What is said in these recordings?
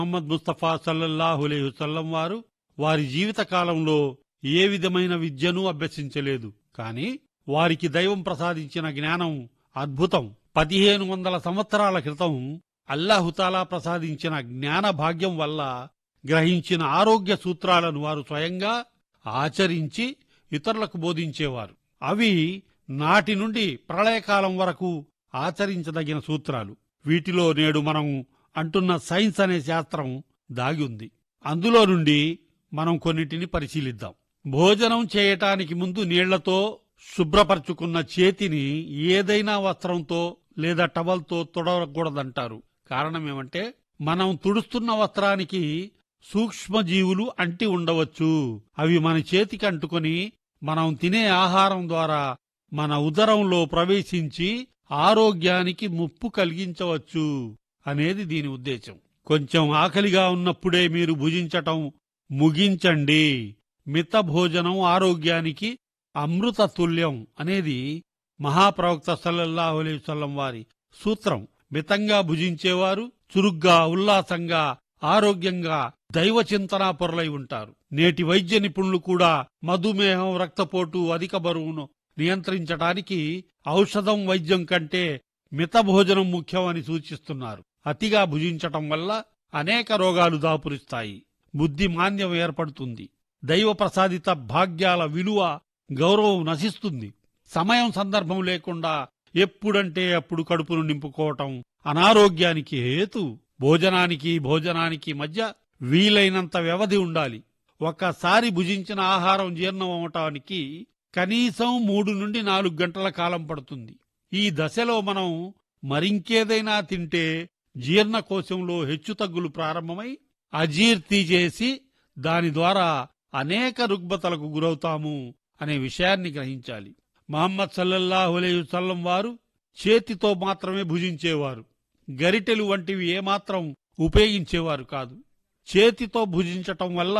మహమ్మద్ ముస్తఫా సల్లల్లాహు అలైహి వసల్లం వారు వారి జీవిత కాలంలో ఏ విధమైన విద్యను అభ్యసించలేదు కాని వారికి దైవం ప్రసాదించిన జ్ఞానం అద్భుతం పదిహేను వందల సంవత్సరాల క్రితం అల్లాహుతాలా ప్రసాదించిన జ్ఞాన భాగ్యం వల్ల గ్రహించిన ఆరోగ్య సూత్రాలను వారు స్వయంగా ఆచరించి ఇతరులకు బోధించేవారు అవి నాటి నుండి ప్రళయకాలం వరకు ఆచరించదగిన సూత్రాలు వీటిలో నేడు మనం అంటున్న సైన్స్ అనే శాస్త్రం దాగి ఉంది అందులో నుండి మనం కొన్నిటిని పరిశీలిద్దాం భోజనం చేయటానికి ముందు నీళ్లతో శుభ్రపరచుకున్న చేతిని ఏదైనా వస్త్రంతో లేదా టవల్తో తుడవకూడదంటారు కారణమేమంటే మనం తుడుస్తున్న వస్త్రానికి సూక్ష్మజీవులు అంటి ఉండవచ్చు అవి మన చేతికి అంటుకొని మనం తినే ఆహారం ద్వారా మన ఉదరంలో ప్రవేశించి ఆరోగ్యానికి ముప్పు కలిగించవచ్చు అనేది దీని ఉద్దేశం కొంచెం ఆకలిగా ఉన్నప్పుడే మీరు భుజించటం ముగించండి మిత భోజనం ఆరోగ్యానికి అమృత తుల్యం అనేది మహాప్రవక్త సల్లల్లాహు అలైహి వసల్లం వారి సూత్రం మితంగా భుజించేవారు చురుగ్గా ఉల్లాసంగా ఆరోగ్యంగా దైవ చింతనా పొరలై ఉంటారు నేటి వైద్య నిపుణులు కూడా మధుమేహం రక్తపోటు అధిక బరువును నియంత్రించడానికి ఔషధం వైద్యం కంటే మిత భోజనం ముఖ్యమని సూచిస్తున్నారు అతిగా భుజించటం వల్ల అనేక రోగాలు దాపురిస్తాయి బుద్ధి మాంద్యం ఏర్పడుతుంది దైవ ప్రసాదిత భాగ్యాల విలువ గౌరవం నశిస్తుంది సమయం సందర్భం లేకుండా ఎప్పుడంటే అప్పుడు కడుపును నింపుకోవటం అనారోగ్యానికి హేతు భోజనానికి భోజనానికి మధ్య వీలైనంత వ్యవధి ఉండాలి ఒక్కసారి భుజించిన ఆహారం జీర్ణం అవటానికి కనీసం మూడు నుండి నాలుగు గంటల కాలం పడుతుంది ఈ దశలో మనం మరింకేదైనా తింటే జీర్ణకోశంలో హెచ్చుతగ్గులు ప్రారంభమై అజీర్తి చేసి దాని ద్వారా అనేక రుగ్మతలకు గురవుతాము అనే విషయాన్ని గ్రహించాలి మహమ్మద్ సల్లల్లాహు అలైహి వసల్లం వారు చేతితో మాత్రమే భుజించేవారు గరిటెలు వంటివి ఏమాత్రం ఉపయోగించేవారు కాదు చేతితో భుజించటం వల్ల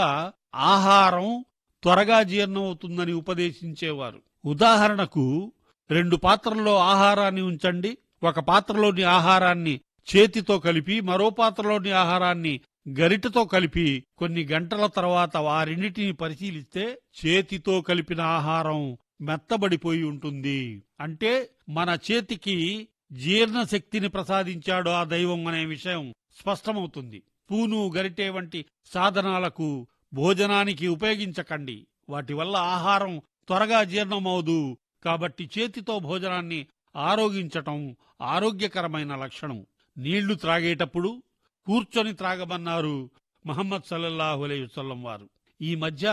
ఆహారం త్వరగా జీర్ణమవుతుందని ఉపదేశించేవారు ఉదాహరణకు రెండు పాత్రల్లో ఆహారాన్ని ఉంచండి ఒక పాత్రలోని ఆహారాన్ని చేతితో కలిపి మరో పాత్రలోని ఆహారాన్ని గరిటతో కలిపి కొన్ని గంటల తర్వాత వారిన్నిటిని పరిశీలిస్తే చేతితో కలిపిన ఆహారం మెత్తబడిపోయి ఉంటుంది అంటే మన చేతికి జీర్ణశక్తిని ప్రసాదించాడు ఆ దైవం అనే విషయం స్పష్టమవుతుంది స్పూను గరిటె వంటి సాధనాలకు భోజనానికి ఉపయోగించకండి వాటి వల్ల ఆహారం త్వరగా జీర్ణమవుదు కాబట్టి చేతితో భోజనాన్ని ఆరోగించటం ఆరోగ్యకరమైన లక్షణం నీళ్లు త్రాగేటప్పుడు కూర్చొని త్రాగమన్నారు మహమ్మద్ సల్లల్లాహు అలైహి వసల్లం వారు ఈ మధ్య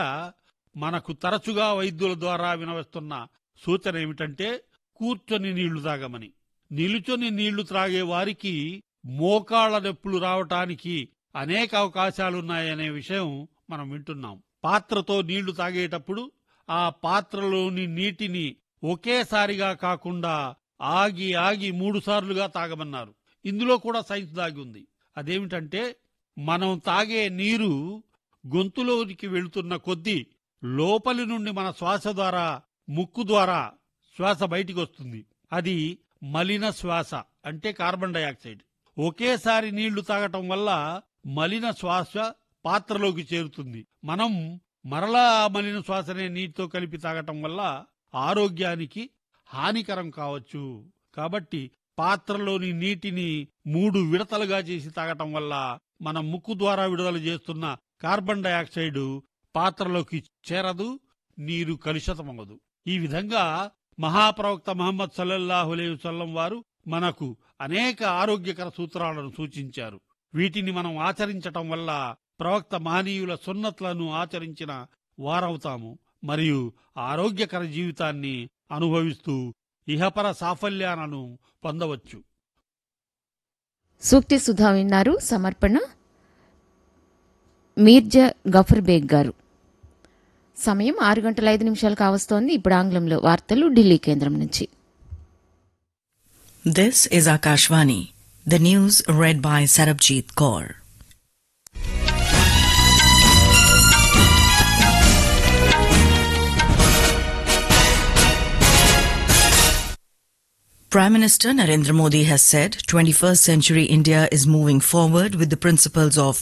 మనకు తరచుగా వైద్యుల ద్వారా వినవస్తున్న సూచన ఏమిటంటే కూర్చొని నీళ్లు తాగమని నిలుచొని నీళ్లు త్రాగే వారికి మోకాళ్ల నొప్పులు రావటానికి అనేక అవకాశాలున్నాయనే విషయం మనం వింటున్నాం పాత్రతో నీళ్లు తాగేటప్పుడు ఆ పాత్రలోని నీటిని ఒకేసారిగా కాకుండా ఆగి ఆగి మూడు సార్లుగా తాగమన్నారు ఇందులో కూడా సైన్స్ దాగి ఉంది అదేమిటంటే మనం తాగే నీరు గొంతులోనికి వెళుతున్న కొద్దీ లోపలి నుండి మన శ్వాస ద్వారా ముక్కు ద్వారా శ్వాస బయటికి వస్తుంది అది మలిన శ్వాస అంటే కార్బన్ డయాక్సైడ్ ఒకేసారి నీళ్లు తాగటం వల్ల మలిన శ్వాస పాత్రలోకి చేరుతుంది మనం మరలా ఆ మలిన శ్వాసనే నీటితో కలిపి తాగటం వల్ల ఆరోగ్యానికి హానికరం కావచ్చు కాబట్టి పాత్రలోని నీటిని మూడు విడతలుగా చేసి తాగటం వల్ల మన ముక్కు ద్వారా విడుదల చేస్తున్న కార్బన్ డయాక్సైడ్ పాత్రలోకి చేరదు నీరు కలుషితమవ్వదు ఈ విధంగా మహాప్రవక్త మహమ్మద్ సల్లల్లాహు అలైహి వసల్లం వారు మనకు అనేక ఆరోగ్యకర సూత్రాలను సూచించారు వీటిని మనం ఆచరించటం వల్ల ప్రవక్త మహనీయుల సున్నత్లను ఆచరించిన వారవుతాము మరియు ఆరోగ్యకర జీవితాన్ని అనుభవిస్తూ ఇహపర సాఫల్యాలను పొందవచ్చు సూక్తి సుధా విన్నారు సమర్పణ మీర్జా గఫర్ బేగ్ గారు సమయం ఆరు గంటల ఐదు నిమిషాలు కావస్తోంది ఇప్పుడు ఆంగ్లంలో వార్తలు ఢిల్లీ కేంద్రం నుంచి This is Akashvani. The news read by Sarabjit Kaur. Prime Minister Narendra Modi has said 21st century India is moving forward with the principles of